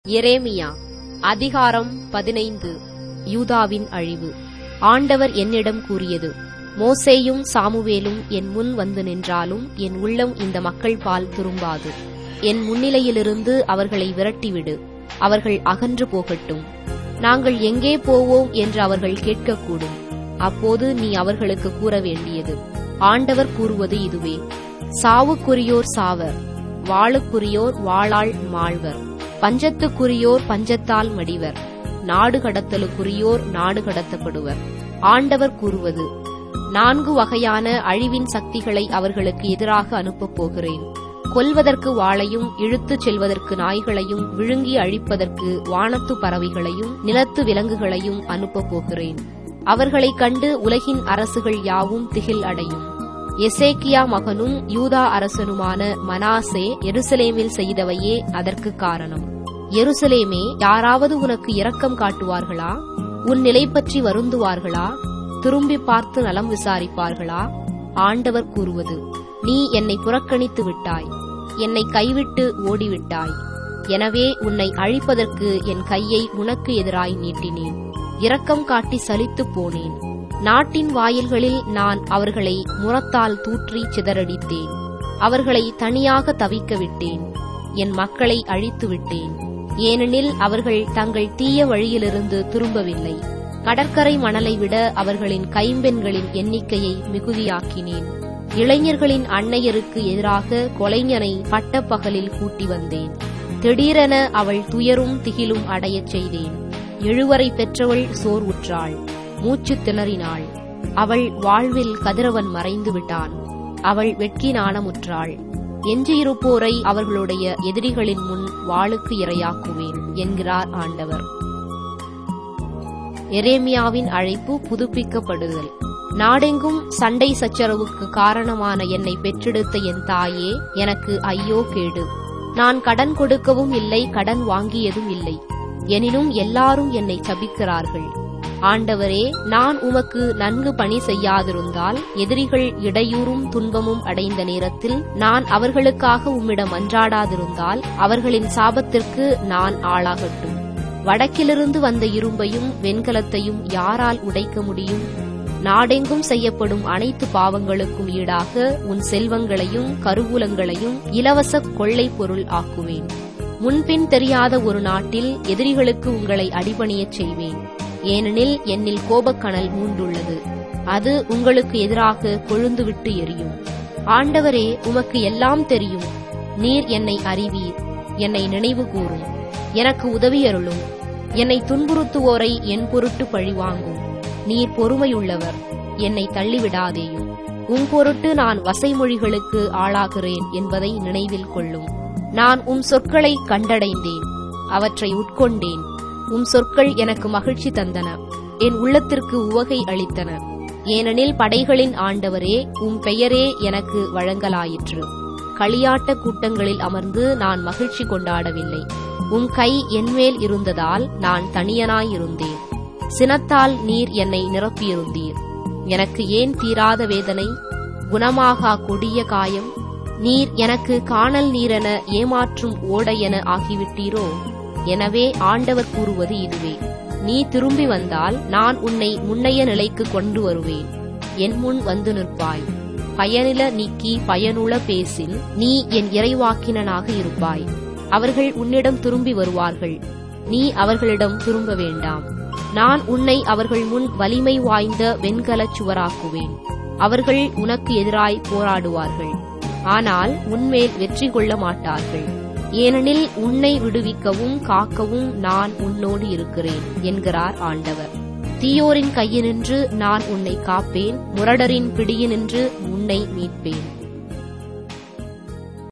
எரேமியா அதிகாரம் பதினைந்து யூதாவின் அழிவு ஆண்டவர் என்னிடம் கூறியது மோசேயும் சாமுவேலும் என் முன் வந்து நின்றாலும் என் உள்ளம் இந்த மக்கள் பால் திரும்பாது என் முன்னிலையிலிருந்து அவர்களை விரட்டிவிடு அவர்கள் அகன்று போகட்டும் நாங்கள் எங்கே போவோம் என்று அவர்கள் கேட்கக்கூடும் அப்போது நீ அவர்களுக்கு கூற வேண்டியது ஆண்டவர் கூறுவது இதுவே சாவுக்குரியோர் சாவர் வாளுக்குரியோர் வாளால் மாழ்வர் பஞ்சத்துக்குரியோர் பஞ்சத்தால் மடிவர் நாடு கடத்தலுக்குரியோர் நாடு கடத்தப்படுவர் ஆண்டவர் கூறுவது நான்கு வகையான அழிவின் சக்திகளை அவர்களுக்கு எதிராக அனுப்பப் போகிறேன் கொல்வதற்கு வாளையும் இழுத்துச் செல்வதற்கு நாய்களையும் விழுங்கி அழிப்பதற்கு வானத்து பறவைகளையும் நிலத்து விலங்குகளையும் அனுப்பப் போகிறேன் அவர்களைக் கண்டு உலகின் அரசுகள் யாவும் திகில் அடையும் எசேக்கியா மகனும் யூதா அரசனுமான மனாசே எருசலேமில் செய்தவையே அதற்கு காரணம் எருசலேமே யாராவது உனக்கு இரக்கம் காட்டுவார்களா உன் நிலை பற்றி வருந்துவார்களா திரும்பி பார்த்து நலம் விசாரிப்பார்களா ஆண்டவர் கூறுவது நீ என்னை புறக்கணித்து விட்டாய் என்னை கைவிட்டு ஓடிவிட்டாய் எனவே உன்னை அழிப்பதற்கு என் கையை உனக்கு எதிராய் நீட்டினேன் இரக்கம் காட்டி சலித்துப் போனேன் நாட்டின் வாயில்களில் நான் அவர்களை முரத்தால் தூற்றி சிதறடித்தேன் அவர்களை தனியாக தவிக்க விட்டேன் என் மக்களை அழித்து விட்டேன் ஏனெனில் அவர்கள் தங்கள் தீய வழியிலிருந்து திரும்பவில்லை கடற்கரை மணலை விட அவர்களின் கைம்பெண்களின் எண்ணிக்கையை மிகுதியாக்கினேன் இளைஞர்களின் அன்னையருக்கு எதிராக கொலைஞனை பட்டப்பகலில் கூட்டி வந்தேன் திடீரென அவள் துயரும் திகிலும் அடையச் செய்தேன் எழுவரை பெற்றவள் சோர் உற்றாள் மூச்சு திணறினாள் அவள் வாழ்வில் கதிரவன் மறைந்து விட்டான் அவள் வெட்கி நாணமுற்றாள் எஞ்சியிருப்போரை அவர்களுடைய எதிரிகளின் முன் வாளுக்கு இரையாக்குவேன் என்கிறார் ஆண்டவர் எரேமியாவின் அழைப்பு புதுப்பிக்கப்படுதல் நாடெங்கும் சண்டை சச்சரவுக்கு காரணமான என்னை பெற்றெடுத்த என் தாயே எனக்கு ஐயோ கேடு நான் கடன் கொடுக்கவும் இல்லை கடன் வாங்கியதும் இல்லை எனினும் எல்லாரும் என்னை சபிக்கிறார்கள் ஆண்டவரே நான் உமக்கு நன்கு பணி செய்யாதிருந்தால் எதிரிகள் இடையூறும் துன்பமும் அடைந்த நேரத்தில் நான் அவர்களுக்காக உம்மிடம் அன்றாடாதிருந்தால் அவர்களின் சாபத்திற்கு நான் ஆளாகட்டும் வடக்கிலிருந்து வந்த இரும்பையும் வெண்கலத்தையும் யாரால் உடைக்க முடியும் நாடெங்கும் செய்யப்படும் அனைத்து பாவங்களுக்கும் ஈடாக உன் செல்வங்களையும் கருவூலங்களையும் இலவச கொள்ளை பொருள் ஆக்குவேன் முன்பின் தெரியாத ஒரு நாட்டில் எதிரிகளுக்கு உங்களை அடிபணியச் செய்வேன் ஏனெனில் என்னில் கோபக்கணல் மூண்டுள்ளது அது உங்களுக்கு எதிராக கொழுந்துவிட்டு எரியும் ஆண்டவரே உமக்கு எல்லாம் தெரியும் நீர் என்னை அறிவீர் என்னை நினைவு கூறும் எனக்கு உதவியருளும் என்னை துன்புறுத்துவோரை என் பொருட்டு பழிவாங்கும் நீர் பொறுமையுள்ளவர் என்னை தள்ளிவிடாதேயும் உம் பொருட்டு நான் வசைமொழிகளுக்கு ஆளாகிறேன் என்பதை நினைவில் கொள்ளும் நான் உம் சொற்களை கண்டடைந்தேன் அவற்றை உட்கொண்டேன் உம் சொற்கள் எனக்கு மகிழ்ச்சி தந்தன என் உள்ளத்திற்கு உவகை அளித்தன ஏனெனில் படைகளின் ஆண்டவரே உம் பெயரே எனக்கு வழங்கலாயிற்று களியாட்ட கூட்டங்களில் அமர்ந்து நான் மகிழ்ச்சி கொண்டாடவில்லை உம் கை என்மேல் இருந்ததால் நான் தனியனாயிருந்தேன் சினத்தால் நீர் என்னை நிரப்பியிருந்தீர் எனக்கு ஏன் தீராத வேதனை குணமாகா கொடிய காயம் நீர் எனக்கு காணல் நீரென ஏமாற்றும் ஓடையென ஆகிவிட்டீரோ எனவே ஆண்டவர் கூறுவது இதுவே நீ திரும்பி வந்தால் நான் உன்னை முன்னைய நிலைக்கு கொண்டு வருவேன் என் முன் வந்து நிற்பாய் பயனில நீக்கி பயனுள்ள பேசில் நீ என் இறைவாக்கினனாக இருப்பாய் அவர்கள் உன்னிடம் திரும்பி வருவார்கள் நீ அவர்களிடம் திரும்ப வேண்டாம் நான் உன்னை அவர்கள் முன் வலிமை வாய்ந்த வெண்கலச் சுவராக்குவேன் அவர்கள் உனக்கு எதிராய் போராடுவார்கள் ஆனால் உன்மேல் வெற்றி கொள்ள மாட்டார்கள் ஏனெனில் உன்னை விடுவிக்கவும் காக்கவும் நான் உன்னோடு இருக்கிறேன் என்கிறார் ஆண்டவர் தீயோரின் கையினின்று நான் உன்னை காப்பேன் முரடரின் பிடியினின்று உன்னை மீட்பேன்